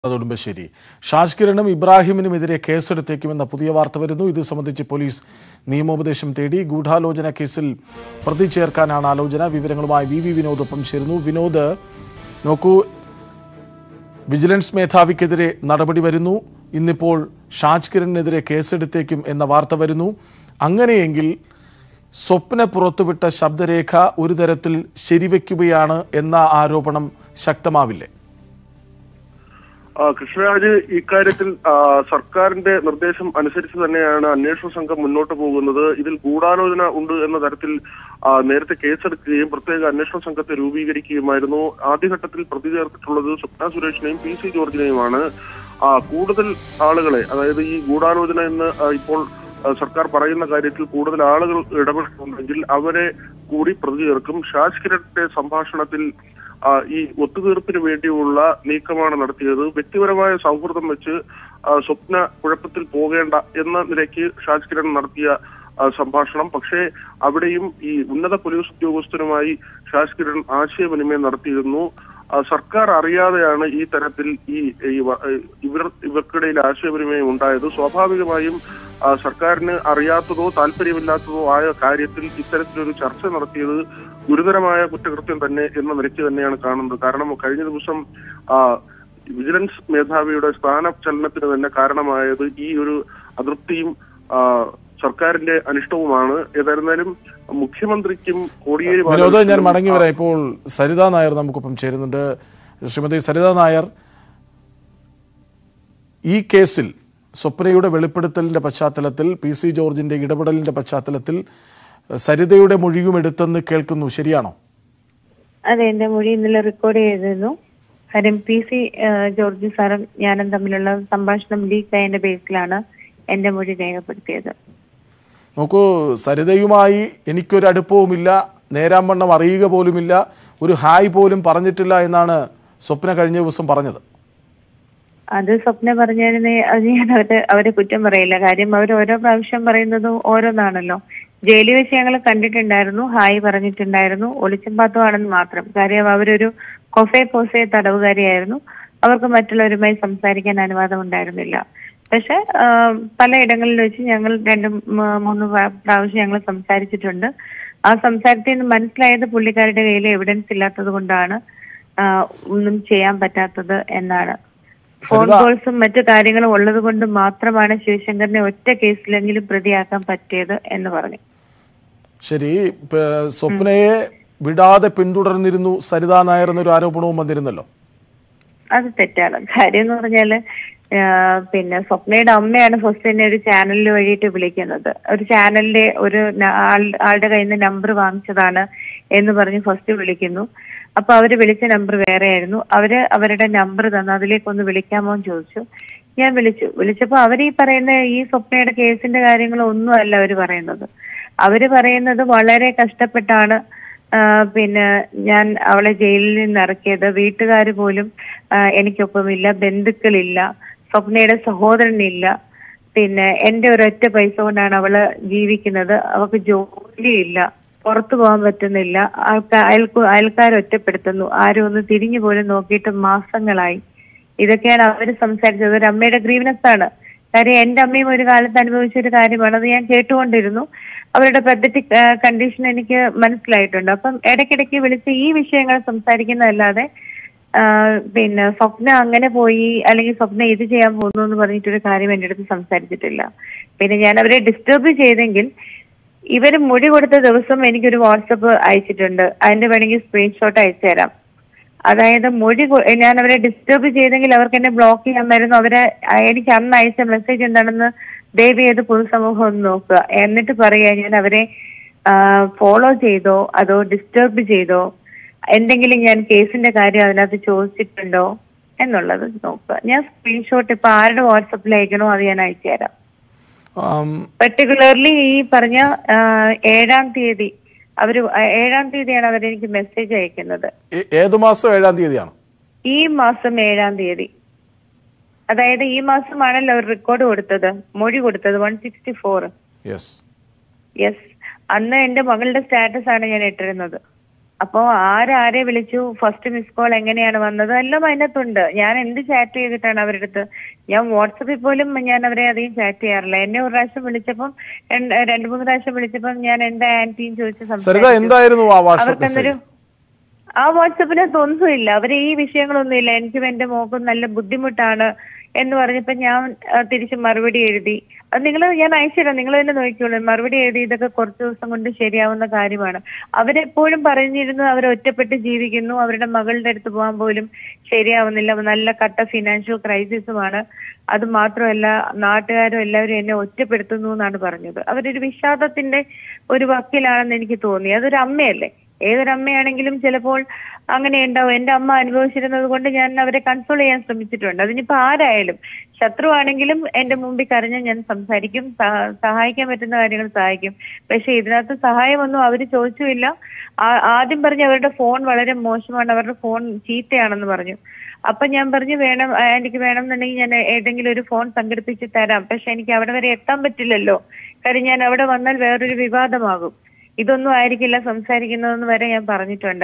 നെടുമ്പശ്ശേരി ഷാജ് കിരണും ഇബ്രാഹിമിനുമെതിരെ കേസെടുത്തേക്കുമെന്ന പുതിയ വാർത്ത വരുന്നു ഇത് സംബന്ധിച്ച് പോലീസ് നിയമോപദേശം തേടി ഗൂഢാലോചന കേസിൽ പ്രതി ചേർക്കാനാണ് ആലോചന വിവരങ്ങളുമായി വി വി വിനോദ് ഒപ്പം ചേരുന്നു വിനോദ് നോക്കൂ വിജിലൻസ് മേധാവിക്കെതിരെ നടപടി വരുന്നു ഇന്നിപ്പോൾ ഷാജ് കിരണിനെതിരെ കേസെടുത്തേക്കും എന്ന വാർത്ത വരുന്നു അങ്ങനെയെങ്കിൽ സ്വപ്ന പുറത്തുവിട്ട ശബ്ദരേഖ ഒരു തരത്തിൽ ശരിവെക്കുകയാണ് എന്ന ആരോപണം ശക്തമാവില്ലേ ആ, കൃഷ്ണരാജ് ഇക്കാര്യത്തിൽ ആ, സർക്കാരിന്റെ നിർദ്ദേശം അനുസരിച്ച് തന്നെയാണ് അന്വേഷണ സംഘം മുന്നോട്ട് പോകുന്നത് ഇതിൽ ഗൂഢാലോചന ഉണ്ട് എന്ന തരത്തിൽ ആ, നേരത്തെ കേസെടുക്കുകയും പ്രത്യേക അന്വേഷണ സംഘത്തെ രൂപീകരിക്കുകയുമായിരുന്നു ആദ്യഘട്ടത്തിൽ പ്രതി ചേർത്തിട്ടുള്ളത് സ്വപ്ന സുരേഷിനെയും പി സി ജോർജിനെയുമാണ് ആ, കൂടുതൽ ആളുകളെ അതായത് ഈ ഗൂഢാലോചന എന്ന് ആ, ഇപ്പോൾ ആ, സർക്കാർ പറയുന്ന കാര്യത്തിൽ കൂടുതൽ ആളുകൾ ഇടപെട്ടിട്ടുണ്ടെങ്കിൽ അവരെ കൂടി പ്രതി ചേർക്കും ഷാജ് കിരണിന്റെ സംഭാഷണത്തിൽ ആ, ഈ ഒത്തുതീർപ്പിന് വേണ്ടിയുള്ള നീക്കമാണ് നടത്തിയത് വ്യക്തിപരമായ സൗഹൃദം വെച്ച് ആ, സ്വപ്ന കുഴപ്പത്തിൽ പോകേണ്ട എന്ന നിലയ്ക്ക് ഷാജ് കിരൺ നടത്തിയ ആ, സംഭാഷണം പക്ഷേ അവിടെയും ഈ ഉന്നത പോലീസ് ഉദ്യോഗസ്ഥരുമായി ഷാജ് കിരൺ ആശയവിനിമയം നടത്തിയിരുന്നു ആ, സർക്കാർ അറിയാതെയാണ് ഈ തരത്തിൽ ഈ ഈ വ- ഇവർ ഇവർക്കിടയിൽ ആശയവിനിമയം ഉണ്ടായത് സ്വാഭാവികമായും ആ, സർക്കാരിന് അറിയാത്തതോ താല്പര്യമില്ലാത്തതോ ആയ കാര്യത്തിൽ ഇത്തരത്തിലൊരു ചർച്ച നടത്തിയത് ഗുരുതരമായ കുറ്റകൃത്യം തന്നെ എന്ന നിലയ്ക്ക് തന്നെയാണ് കാണുന്നത് കാരണം കഴിഞ്ഞ ദിവസം ആ, വിജിലൻസ് മേധാവിയുടെ സ്ഥാനചലനത്തിന് തന്നെ കാരണമായത് ഈ ഒരു അതൃപ്തിയും ആ, സർക്കാരിന്റെ അനിഷ്ടവുമാണ് ഏതായിരുന്നാലും മുഖ്യമന്ത്രിക്കും കോടിയേരി വിനോദ് ഞാൻ ബാലകൃഷ്ണനും, മടങ്ങി വരാം ഇപ്പോൾ സരിത നായർ നമുക്കൊപ്പം ചേരുന്നുണ്ട് ശ്രീമതി സരിത നായർ ഈ കേസിൽ സ്വപ്നയുടെ വെളിപ്പെടുത്തലിന്റെ പശ്ചാത്തലത്തിൽ പി സി ജോർജിന്റെ ഇടപെടലിന്റെ പശ്ചാത്തലത്തിൽ സരിതയുടെ മൊഴിയും എടുത്തെന്ന് കേൾക്കുന്നു ശരിയാണോ അതെ എന്റെ മൊഴി ഇന്നലെ റെക്കോർഡ് ചെയ്തിരുന്നു കാര്യം പി സി ജോർജ് സാറും ഞാനും തമ്മിലുള്ള സംഭാഷണം ലീക്ക് ആയതിന്റെ ബേസിലാണ് എന്റെ മൊഴി രേഖപ്പെടുത്തിയത് നോക്കൂ സരിതയുമായി എനിക്കൊരു അടുപ്പവുമില്ല നേരാംവണ്ണം അറിയുക പോലുമില്ല ഒരു ഹായ് പോലും പറഞ്ഞിട്ടില്ല എന്നാണ് സ്വപ്ന കഴിഞ്ഞ ദിവസം പറഞ്ഞത് അത് സ്വപ്ന പറഞ്ഞിരുന്നേ അത് ഞാൻ അവരെ അവരെ കുറ്റം പറയില്ല കാര്യം അവർ ഓരോ പ്രാവശ്യം പറയുന്നതും ഓരോന്നാണല്ലോ ജയിലിൽ വെച്ച് ഞങ്ങൾ കണ്ടിട്ടുണ്ടായിരുന്നു ഹായ് പറഞ്ഞിട്ടുണ്ടായിരുന്നു ഒളിച്ചും പാത്തുമാണെന്ന് മാത്രം കാര്യം അവരൊരു കൊഫെ പോസെ തടവുകാരിയായിരുന്നു അവർക്ക് മറ്റുള്ളവരുമായി സംസാരിക്കാൻ അനുവാദം ഉണ്ടായിരുന്നില്ല പക്ഷെ പലയിടങ്ങളിൽ വെച്ച് ഞങ്ങൾ രണ്ട് മ- മൂന്ന് പ്രാ- പ്രാവശ്യം ഞങ്ങൾ സംസാരിച്ചിട്ടുണ്ട് ആ സംസാരത്തിൽ നിന്ന് മനസ്സിലായത് പുള്ളിക്കാരുടെ കയ്യിൽ എവിഡൻസ് ഇല്ലാത്തത് കൊണ്ടാണ് ആ, ഒന്നും ചെയ്യാൻ പറ്റാത്തത് എന്നാണ് ഫോൺ സരിത- കോൾസും മറ്റു കാര്യങ്ങളും ഉള്ളത് കൊണ്ട് മാത്രമാണ് ശിവശങ്കറിനെ ഒറ്റ കേസിലെങ്കിലും പ്രതിയാക്കാൻ പറ്റിയത് എന്ന് പറഞ്ഞു ശരി പ- സ്വപ്നയെ വിടാതെ പിന്തുടർന്നിരുന്നു സരിതാ നായർ എന്നൊരു ആരോപണവും വന്നിരുന്നല്ലോ അത് തെറ്റാണ് കാര്യം എന്ന് പറഞ്ഞാല് ആ, പിന്നെ സ്വപ്നയുടെ അമ്മയാണ് ഫസ്റ്റ് തന്നെ ഒരു ചാനലിൽ വഴിയിട്ട് വിളിക്കുന്നത് ഒരു ചാനലിന്റെ ഒരു ന- ആൾ- ആളുടെ കയ്യിൽ നിന്ന് നമ്പർ വാങ്ങിച്ചതാണ് എന്ന് പറഞ്ഞ് ഫസ്റ്റ് വിളിക്കുന്നു അപ്പൊ അവര് വിളിച്ച നമ്പർ വേറെ ആയിരുന്നു അവര് അവരുടെ നമ്പർ തന്നു അതിലേക്കൊന്ന് വിളിക്കാമോ എന്ന് ചോദിച്ചു ഞാൻ വിളിച്ചു വിളിച്ചപ്പോ അവർ ഈ പറയുന്ന ഈ സ്വപ്നയുടെ കേസിന്റെ കാര്യങ്ങളൊന്നും അല്ല അവര് പറയുന്നത് അവര് പറയുന്നത് വളരെ കഷ്ടപ്പെട്ടാണ് ആ, പിന്നെ ഞാൻ അവളെ ജയിലിൽ നിന്ന് ഇറക്കിയത് വീട്ടുകാർ പോലും ആ, എനിക്കൊപ്പമില്ല ബന്ധുക്കളില്ല സ്വപ്നയുടെ സഹോദരനില്ല പിന്നെ എന്റെ ഒരൊറ്റ പൈസ കൊണ്ടാണ് അവള് ജീവിക്കുന്നത് അവൾക്ക് ജോലിയില്ല പുറത്തു പോകാൻ പറ്റുന്നില്ല ആൾക്കാർ അയൽക്കു അയൽക്കാർ ഒറ്റപ്പെടുത്തുന്നു ആരും ഒന്ന് തിരിഞ്ഞു പോലും നോക്കിയിട്ട് മാസങ്ങളായി ഇതൊക്കെയാണ് അവര് സംസാരിച്ചത് ഒരു അമ്മയുടെ ഗ്രീവനസ് ആണ് കാര്യം എന്റെ അമ്മയും ഒരു കാലത്ത് അനുഭവിച്ച ഒരു കാര്യമാണ് അത് ഞാൻ കേട്ടുകൊണ്ടിരുന്നു അവരുടെ പദ്ധതിക് കണ്ടീഷൻ എനിക്ക് മനസ്സിലായിട്ടുണ്ട് അപ്പം ഇടയ്ക്കിടയ്ക്ക് വിളിച്ച് ഈ വിഷയങ്ങൾ സംസാരിക്കുന്നതല്ലാതെ ആ, പിന്നെ സ്വപ്ന അങ്ങനെ പോയി അല്ലെങ്കിൽ സ്വപ്ന ഇത് ചെയ്യാൻ പോകുന്നു എന്ന് പറഞ്ഞിട്ടൊരു കാര്യം എന്റെ അടുത്ത് സംസാരിച്ചിട്ടില്ല പിന്നെ ഞാൻ അവരെ ഡിസ്റ്റർബ് ചെയ്തെങ്കിൽ ഇവര് മൊഴി കൊടുത്ത ദിവസം എനിക്കൊരു വാട്സപ്പ് അയച്ചിട്ടുണ്ട് അതിന്റെ വേണമെങ്കിൽ സ്ക്രീൻഷോട്ട് അയച്ചു തരാം അതായത് മൊഴി കൊ- ഞാൻ അവരെ ഡിസ്റ്റർബ് ചെയ്തെങ്കിൽ അവർക്ക് എന്നെ ബ്ലോക്ക് ചെയ്യാമായിരുന്നു അവരെ അ- എനിക്ക് അന്ന് അയച്ച മെസ്സേജ് എന്താണെന്ന് ദയവ് ചെയ്ത് പൊതുസമൂഹം ഒന്ന് നോക്കുക എന്നിട്ട് പറയാ ഞാൻ അവരെ ഫോളോ ചെയ്തോ അതോ ഡിസ്റ്റർബ് ചെയ്തോ എന്തെങ്കിലും ഞാൻ കേസിന്റെ കാര്യം അതിനകത്ത് ചോദിച്ചിട്ടുണ്ടോ എന്നുള്ളത് നോക്കുക ഞാൻ സ്ക്രീൻഷോട്ട് ഇപ്പൊ ആരുടെ വാട്സപ്പിൽ അയക്കണോ അത് ഞാൻ അയച്ചു തരാം ആം, പെർട്ടിക്കുലർലി ഈ പറഞ്ഞ ആ, ഏഴാം തീയതി അവര് ഏഴാം തീയതിയാണ് അവരെനിക്ക് മെസ്സേജ് അയക്കുന്നത് ഏ- ഏത് മാസം ഏഴാം തീയതിയാണ് ഈ മാസം ഏഴാം തീയതി അതായത് ഈ മാസമാണല്ലോ അവർ റെക്കോർഡ് കൊടുത്തത് മൊഴി കൊടുത്തത് one sixty four yes yes അന്ന് എന്റെ മകളുടെ സ്റ്റാറ്റസ് ആണ് ഞാൻ ഇട്ടിരുന്നത് അപ്പോ ആരാരെ വിളിച്ചു ഫസ്റ്റ് മിസ് കോൾ എങ്ങനെയാണ് വന്നത് എല്ലാം അതിനകത്തുണ്ട് ഞാൻ എന്ത് ചാറ്റ് ചെയ്തിട്ടാണ് അവരുടെ അടുത്ത് ഞാൻ വാട്സപ്പിൽ പോലും ഞാൻ അവരെ അധികം ചാറ്റ് ചെയ്യാറില്ല എന്നെ ഒരു പ്രാവശ്യം വിളിച്ചപ്പം രണ്ട് രണ്ട് മൂന്ന് പ്രാവശ്യം വിളിച്ചപ്പം ഞാൻ എന്താ ആന്റിയും ചോദിച്ച് സരിത സംസാരിച്ചു എന്തായിരുന്നു ആ വാട്സപ്പ് അവർക്കെന്തൊരു മെസ്സേജ് ആ വാട്സപ്പിനകത്ത് ഒന്നുമില്ല അവര് ഈ വിഷയങ്ങളൊന്നുമില്ല എനിക്കും എന്റെ മോക്കും നല്ല ബുദ്ധിമുട്ടാണ് എന്ന് പറഞ്ഞപ്പോ ഞാൻ ആ, തിരിച്ച് മറുപടി എഴുതി അത് നിങ്ങൾ ഞാൻ അയച്ചുതരാം നിങ്ങൾ തന്നെ നോക്കിക്കോളൂ മറുപടി എഴുതി ഇതൊക്കെ കുറച്ച് ദിവസം കൊണ്ട് ശരിയാവുന്ന കാര്യമാണ് അവരെപ്പോഴും പറഞ്ഞിരുന്നു അവർ ഒറ്റപ്പെട്ട് ജീവിക്കുന്നു അവരുടെ മകളുടെ അടുത്ത് പോകാൻ പോലും ശരിയാവുന്നില്ല നല്ല കട്ട ഫിനാൻഷ്യൽ ക്രൈസിസുമാണ് അത് മാത്രമല്ല നാട്ടുകാരും എല്ലാവരും എന്നെ ഒറ്റപ്പെടുത്തുന്നു എന്നാണ് പറഞ്ഞത് അവരൊരു വിഷാദത്തിന്റെ ഒരു വക്കിലാണെന്ന് എനിക്ക് തോന്നി അതൊരു അമ്മയല്ലേ ഏതൊരമ്മയാണെങ്കിലും ചിലപ്പോൾ അങ്ങനെ ഉണ്ടാവും എന്റെ അമ്മ അനുഭവിച്ചിരുന്നത് കൊണ്ട് ഞാൻ അവരെ കൺസോൾ ചെയ്യാൻ ശ്രമിച്ചിട്ടുണ്ട് അതിനിപ്പോ ആരായാലും ശത്രുവാണെങ്കിലും എന്റെ മുമ്പിൽ കരഞ്ഞ് ഞാൻ സംസാരിക്കും സഹ- സഹായിക്കാൻ പറ്റുന്ന കാര്യങ്ങൾ സഹായിക്കും പക്ഷെ ഇതിനകത്ത് സഹായമൊന്നും അവർ ചോദിച്ചുമില്ല ആ- ആദ്യം പറഞ്ഞ് അവരുടെ ഫോൺ വളരെ മോശമാണ് അവരുടെ ഫോൺ ചീത്തയാണെന്ന് പറഞ്ഞു അപ്പൊ ഞാൻ പറഞ്ഞു വേണം ആ, എനിക്ക് വേണം എന്നുണ്ടെങ്കിൽ ഞാൻ ഏതെങ്കിലും ഒരു ഫോൺ സംഘടിപ്പിച്ച് തരാം പക്ഷെ എനിക്ക് അവിടെ വരെ എത്താൻ പറ്റില്ലല്ലോ കാര്യം ഞാൻ അവിടെ വന്നാൽ വേറൊരു വിവാദമാകും ഇതൊന്നും ആയിരിക്കില്ല സംസാരിക്കുന്നതെന്ന് വരെ ഞാൻ പറഞ്ഞിട്ടുണ്ട്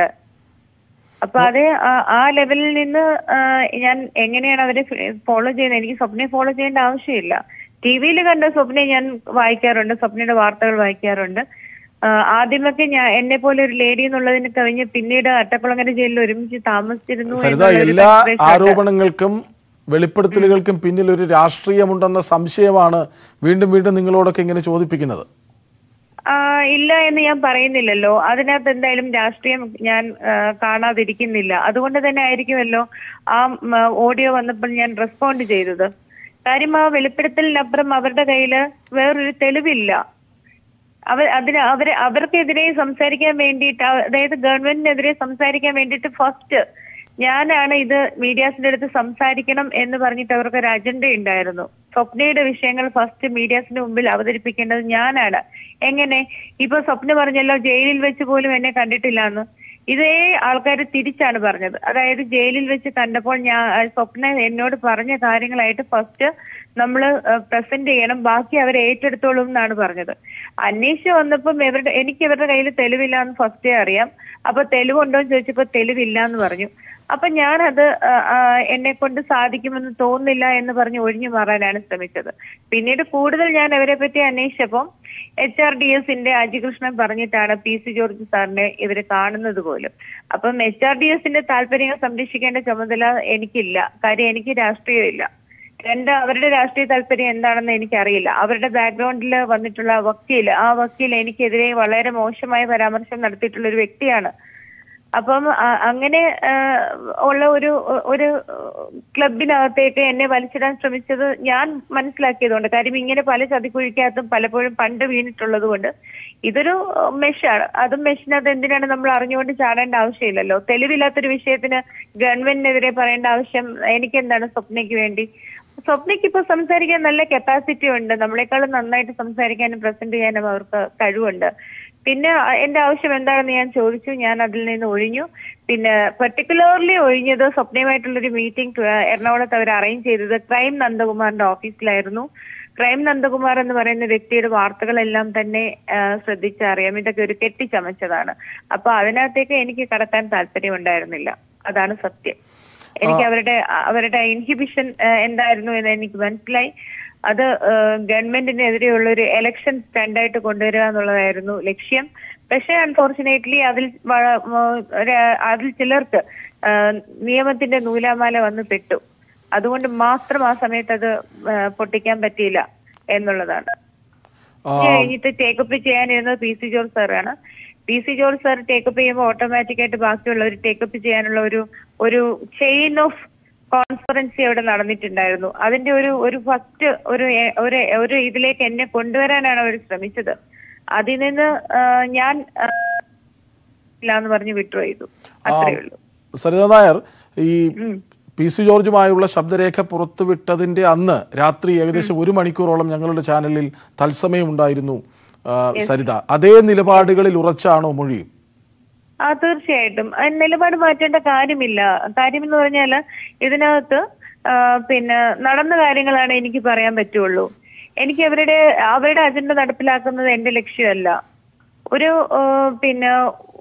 അപ്പൊ അത് ആ- ആ ലെവലിൽ നിന്ന് ആ, ഞാൻ എങ്ങനെയാണ് അവരെ ഫോളോ ചെയ്യുന്നത് എനിക്ക് സ്വപ്നയെ ഫോളോ ചെയ്യേണ്ട ആവശ്യമില്ല ടി വിയിൽ കണ്ട സ്വപ്നയെ ഞാൻ വായിക്കാറുണ്ട് സ്വപ്നയുടെ വാർത്തകൾ വായിക്കാറുണ്ട് ആ, ആദ്യമൊക്കെ ഞാൻ എന്നെ പോലെ ഒരു ലേഡി എന്നുള്ളതിന് കവിഞ്ഞ് പിന്നീട് അട്ടക്കുളങ്ങര ജയിലിൽ ഒരുമിച്ച് താമസിച്ചിരുന്നു സരിത എന്നുള്ളൊരു എല്ലാ consideration ഉണ്ട്. ആരോപണങ്ങൾക്കും വെളിപ്പെടുത്തലുകൾക്കും പിന്നിൽ ഒരു രാഷ്ട്രീയമുണ്ടെന്ന സംശയമാണ് വീണ്ടും വീണ്ടും നിങ്ങളോടൊക്കെ ഇങ്ങനെ ചോദിപ്പിക്കുന്നത് ആ, ഇല്ല എന്ന് ഞാൻ പറയുന്നില്ലല്ലോ അതിനകത്ത് എന്തായാലും രാഷ്ട്രീയം ഞാൻ ആ, കാണാതിരിക്കുന്നില്ല അതുകൊണ്ട് തന്നെ ആയിരിക്കുമല്ലോ ആ ഓഡിയോ വന്നപ്പോൾ ഞാൻ റെസ്പോണ്ട് ചെയ്തത് കാര്യം ആ വെളിപ്പെടുത്തലിനപ്പുറം അവരുടെ കയ്യില് വേറൊരു തെളിവില്ല അവർ അതിന് അവര് അവർക്കെതിരെ സംസാരിക്കാൻ വേണ്ടിയിട്ട് അ- അതായത് ഗവൺമെന്റിനെതിരെ സംസാരിക്കാൻ വേണ്ടിയിട്ട് ഫസ്റ്റ് ഞാനാണ് ഇത് മീഡിയാസിന്റെ അടുത്ത് സംസാരിക്കണം എന്ന് പറഞ്ഞിട്ട് അവർക്ക് ഒരു അജണ്ട ഉണ്ടായിരുന്നു സ്വപ്നയുടെ വിഷയങ്ങൾ ഫസ്റ്റ് മീഡിയാസിന് മുമ്പിൽ അവതരിപ്പിക്കേണ്ടത് ഞാനാണ് എങ്ങനെ ഇപ്പൊ സ്വപ്ന പറഞ്ഞല്ലോ ജയിലിൽ വെച്ച് പോലും എന്നെ കണ്ടിട്ടില്ല എന്ന് ഇതേ ആൾക്കാർ തിരിച്ചാണ് പറഞ്ഞത് അതായത് ജയിലിൽ വെച്ച് കണ്ടപ്പോൾ ഞാൻ ആ, സ്വപ്ന എന്നോട് പറഞ്ഞ കാര്യങ്ങളായിട്ട് ഫസ്റ്റ് നമ്മൾ പ്രസന്റ് ചെയ്യണം ബാക്കി അവർ ഏറ്റെടുത്തോളും എന്നാണ് പറഞ്ഞത് അന്വേഷിച്ച് വന്നപ്പം ഇവരുടെ എനിക്ക് ഇവരുടെ കയ്യിൽ തെളിവില്ല എന്ന് ഫസ്റ്റേ അറിയാം അപ്പൊ തെളിവുണ്ടോ എന്ന് ചോദിച്ചപ്പോ തെളിവില്ല എന്ന് പറഞ്ഞു അപ്പൊ ഞാനത് എന്നെ കൊണ്ട് സാധിക്കുമെന്ന് തോന്നുന്നില്ല എന്ന് പറഞ്ഞ് ഒഴിഞ്ഞു മാറാനാണ് ശ്രമിച്ചത് പിന്നീട് കൂടുതൽ ഞാൻ അവരെ പറ്റി അന്വേഷിച്ചപ്പോൾ എച്ച് ആർ ഡി എസിന്റെ അജികൃഷ്ണൻ പറഞ്ഞിട്ടാണ് പി സി ജോർജ് സാറിനെ ഇവര് കാണുന്നത് പോലും അപ്പം എച്ച് ആർ ഡി എസിന്റെ താല്പര്യങ്ങൾ സംരക്ഷിക്കേണ്ട ചുമതല എനിക്കില്ല കാര്യം എനിക്ക് രാഷ്ട്രീയമില്ല രണ്ട് അവരുടെ രാഷ്ട്രീയ താല്പര്യം എന്താണെന്ന് എനിക്കറിയില്ല അവരുടെ ബാക്ക്ഗ്രൗണ്ടിൽ വന്നിട്ടുള്ള വക്കീൽ ആ വക്കീൽ എനിക്കെതിരെ വളരെ മോശമായ പരാമർശം നടത്തിയിട്ടുള്ള ഒരു വ്യക്തിയാണ് അപ്പം അ- അങ്ങനെ ആ, ഉള്ള ഒരു ഒരു ക്ലബിനകത്തേക്ക് എന്നെ വലിച്ചിടാൻ ശ്രമിച്ചത് ഞാൻ മനസ്സിലാക്കിയതുകൊണ്ട് കാര്യം ഇങ്ങനെ പല ചതിക്കുഴിക്കകത്തും പലപ്പോഴും പണ്ട് വീണിട്ടുള്ളത് കൊണ്ട് ഇതൊരു മെഷാണ് അതും മെഷിനകത്ത് എന്തിനാണ് നമ്മൾ അറിഞ്ഞുകൊണ്ട് ചാടേണ്ട ആവശ്യമില്ലല്ലോ തെളിവില്ലാത്തൊരു വിഷയത്തിന് ഗവൺമെന്റിനെതിരെ പറയേണ്ട ആവശ്യം എനിക്കെന്താണ് സ്വപ്നയ്ക്ക് വേണ്ടി സ്വപ്നയ്ക്ക് ഇപ്പൊ സംസാരിക്കാൻ നല്ല കപ്പാസിറ്റി ഉണ്ട് നമ്മളെക്കാളും നന്നായിട്ട് സംസാരിക്കാനും പ്രസന്റ് ചെയ്യാനും അവർക്ക് കഴിവുണ്ട് പിന്നെ അ- എന്റെ ആവശ്യം എന്താണെന്ന് ഞാൻ ചോദിച്ചു ഞാൻ അതിൽ നിന്ന് ഒഴിഞ്ഞു പിന്നെ പെർട്ടിക്കുലർലി ഒഴിഞ്ഞത് സ്വപ്നയുമായിട്ടുള്ളൊരു മീറ്റിംഗ് എറണാകുളത്ത് അവർ അറേഞ്ച് ചെയ്തത് ക്രൈം നന്ദകുമാറിന്റെ ഓഫീസിലായിരുന്നു ക്രൈം നന്ദകുമാർ എന്ന് പറയുന്ന വ്യക്തിയുടെ വാർത്തകളെല്ലാം തന്നെ ആ, ശ്രദ്ധിച്ചറിയാം ഇതൊക്കെ ഒരു കെട്ടിച്ചമച്ചതാണ് അപ്പൊ അതിനകത്തേക്ക് എനിക്ക് കടക്കാൻ താല്പര്യം ഉണ്ടായിരുന്നില്ല അതാണ് സത്യം എനിക്ക് അവരുടെ അവരുടെ ഇൻഹിബിഷൻ എന്തായിരുന്നു എന്ന് എനിക്ക് മനസ്സിലായി അത് ഗവൺമെന്റിനെതിരെയുള്ള ഒരു എലക്ഷൻ സ്റ്റണ്ടായിട്ട് കൊണ്ടുവരിക എന്നുള്ളതായിരുന്നു ലക്ഷ്യം പക്ഷേ അൺഫോർച്ചുനേറ്റ്ലി അതിൽ വ- മ- ഒരു- അതിൽ ചിലർക്ക് ആ, നിയമത്തിന്റെ നൂലാമാല വന്ന് പെട്ടു അതുകൊണ്ട് മാത്രം ആ സമയത്ത് അത് ആ, പൊട്ടിക്കാൻ പറ്റിയില്ല എന്നുള്ളതാണ് ആ, ഇത് കഴിഞ്ഞിട്ട് ടേക്കപ്പ് ചെയ്യാനിരുന്നത് പി സി ജോർജ് സാറാണ് പി സി ജോർജ് സാർ ടേക്കപ്പ് ചെയ്യുമ്പോൾ ഓട്ടോമാറ്റിക് ആയിട്ട് ബാക്കിയുള്ളവർ ടേക്കപ്പ് ചെയ്യാനുള്ള ഒരു ഒരു ചെയിൻ ഓഫ് കോൺഫറൻസി അവിടെ നടന്നിട്ടുണ്ടായിരുന്നു അതിന്റെ ഒരു ഒരു ഫസ്റ്റ് ഒരു എ- ഒരു ഒരു ഇതിലേക്ക് എന്നെ കൊണ്ടുവരാനാണ് അവർ ശ്രമിച്ചത് അതിൽ നിന്ന് ആ, ഞാൻ ആ, ഇല്ല എന്ന് പറഞ്ഞ് വിഡ്രോ ചെയ്തു അത്രേ ഉള്ളൂ സരിത നായർ ഈ പി സി ജോർജുമായുള്ള ശബ്ദരേഖ പുറത്തുവിട്ടതിന്റെ അന്ന് രാത്രി ഏകദേശം ഒരു മണിക്കൂറോളം ഞങ്ങളുടെ ചാനലിൽ തത്സമയം ഉണ്ടായിരുന്നു ആ, സരിത അതേ നിലപാടുകളിൽ ഉറച്ചാണോ മൊഴി ആ തീർച്ചയായിട്ടും ആ, നിലപാട് മാറ്റേണ്ട കാര്യമില്ല കാര്യം എന്ന് പറഞ്ഞാല് ഇതിനകത്ത് ആ, പിന്നെ നടന്ന കാര്യങ്ങളാണ് എനിക്ക് പറയാൻ പറ്റുള്ളൂ എനിക്ക് അവരുടെ അവരുടെ അജണ്ട നടപ്പിലാക്കുന്നത് എന്റെ ലക്ഷ്യമല്ല ഒരു ആ, പിന്നെ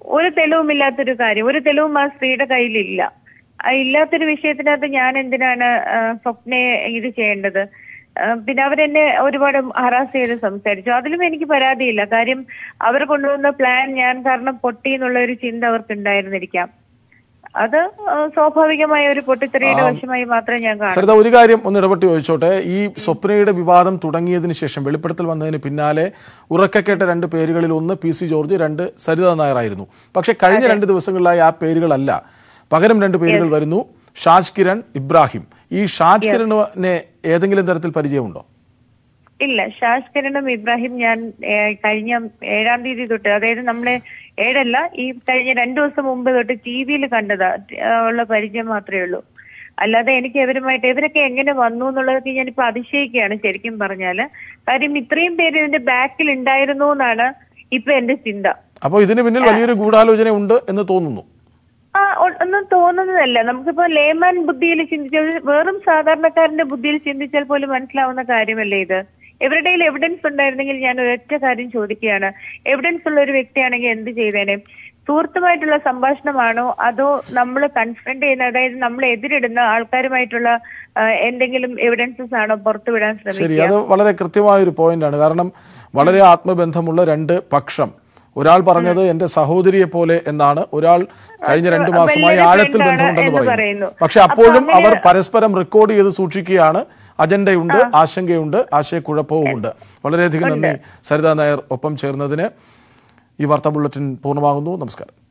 ഒരു തെളിവുമില്ലാത്തൊരു കാര്യം ഒരു തെളിവും ആ സ്ത്രീയുടെ കയ്യിലില്ല ആ ഇല്ലാത്തൊരു വിഷയത്തിനകത്ത് ഞാൻ എന്തിനാണ് ആ, സ്വപ്നയെ ഇത് ചെയ്യേണ്ടത് ആ, പിന്നെ അവരെന്നെ ഒരുപാട് ഹറാസ് ചെയ്ത് സംസാരിച്ചു അതിലും എനിക്ക് പരാതിയില്ല കാര്യം അവർ കൊണ്ടുവന്ന പ്ലാൻ ഞാൻ കാരണം പൊട്ടി എന്നുള്ള ഒരു ചിന്ത അവർക്ക് ഉണ്ടായിരുന്നിരിക്കാം അത് ആ, സ്വാഭാവികമായ ഒരു പൊട്ടിത്തെറിയുടെ വശമായി മാത്രമേ ഞാൻ കാണൂ സരിത ഒരു കാര്യം ഒന്ന് ഇടപെട്ട് ചോദിച്ചോട്ടെ ഈ സ്വപ്നയുടെ വിവാദം തുടങ്ങിയതിന് ശേഷം വെളിപ്പെടുത്തൽ വന്നതിന് പിന്നാലെ ഉറക്കക്കേട്ട രണ്ട് പേരുകളിൽ ഒന്ന് പി സി ജോർജ് രണ്ട് സരിത നായറായിരുന്നു പക്ഷെ കഴിഞ്ഞ രണ്ട് ദിവസങ്ങളിലായി ആ പേരുകളല്ല പകരം രണ്ട് പേരുകൾ വരുന്നു ഷാജ് കിരൺ ഇബ്രാഹിം ഈ ഷാജ് കിരണിനെ ഏതെങ്കിലും തരത്തിൽ പരിചയമുണ്ടോ ഇല്ല ഷാജ് കിരണും ഇബ്രാഹിം ഞാൻ ഏ, കഴിഞ്ഞ ഏഴാം തീയതി തൊട്ട് അതായത് നമ്മളെ ഏഴല്ല ഈ കഴിഞ്ഞ രണ്ടു ദിവസം മുമ്പ് തൊട്ട് ടി വിയിൽ കണ്ടതാ ആ, ഉള്ള പരിചയം മാത്രമേ ഉള്ളൂ അല്ലാതെ എനിക്ക് ഇവരുമായിട്ട് ഇവരൊക്കെ എങ്ങനെ വന്നു എന്നുള്ളതൊക്കെ ഞാനിപ്പോ അതിശയിക്കുകയാണ് ശരിക്കും പറഞ്ഞാല് കാര്യം ഇത്രയും പേര് ഇതിന്റെ ബാക്കിൽ ഉണ്ടായിരുന്നു എന്നാണ് ഇപ്പൊ എന്റെ ചിന്ത അപ്പോൾ ഇതിന് പിന്നിൽ വലിയൊരു ഗൂഢാലോചന ഉണ്ട് എന്ന് തോന്നുന്നു ആ ഒ- ഒന്നും തോന്നുന്നതല്ല നമുക്കിപ്പോ ലേമാൻ ബുദ്ധിയിൽ ചിന്തിച്ചാൽ വെറും സാധാരണക്കാരന്റെ ബുദ്ധിയിൽ ചിന്തിച്ചാൽ പോലും മനസ്സിലാവുന്ന കാര്യമല്ലേ ഇത് എവരുടെ എവിഡൻസ് ഉണ്ടായിരുന്നെങ്കിൽ ഞാൻ ഒരൊറ്റ കാര്യം ചോദിക്കുകയാണ് എവിഡൻസ് ഉള്ള ഒരു വ്യക്തിയാണെങ്കിൽ എന്ത് ചെയ്തേനെ സുഹൃത്തുമായിട്ടുള്ള സംഭാഷണമാണോ അതോ നമ്മൾ കൺഫ്രണ്ട് ചെയ്യുന്ന അതായത് നമ്മൾ എതിരിടുന്ന ആൾക്കാരുമായിട്ടുള്ള ആ, എന്തെങ്കിലും എവിഡൻസസ് ആണോ പുറത്തുവിടാൻ ശരി ശ്രമിക്കുക അത് വളരെ കൃത്യമായ ഒരു പോയിന്റാണ് കാരണം വളരെ ആത്മബന്ധമുള്ള രണ്ട് പക്ഷം ഒരാൾ പറഞ്ഞത് എന്റെ സഹോദരിയെ പോലെ എന്നാണ് ഒരാൾ കഴിഞ്ഞ രണ്ടു മാസമായി വലിയൊരു ആഴത്തിൽ friend ആണ് ബന്ധമുണ്ടെന്ന് എന്ന് പറയുന്നു പറയുന്നു. പക്ഷെ അപ്പൊ അപ്പോഴും അങ്ങനെ- അവർ പരസ്പരം റെക്കോർഡ് ചെയ്ത് സൂക്ഷിക്കുകയാണ് അജണ്ടയുണ്ട് ആശങ്കയുണ്ട് ആശയക്കുഴപ്പവും ഉണ്ട് വളരെയധികം നന്ദി സരിത നായർ ഒപ്പം ചേർന്നതിന് ഈ വാർത്താ ബുള്ളറ്റിൻ പൂർണ്ണമാകുന്നു നമസ്കാരം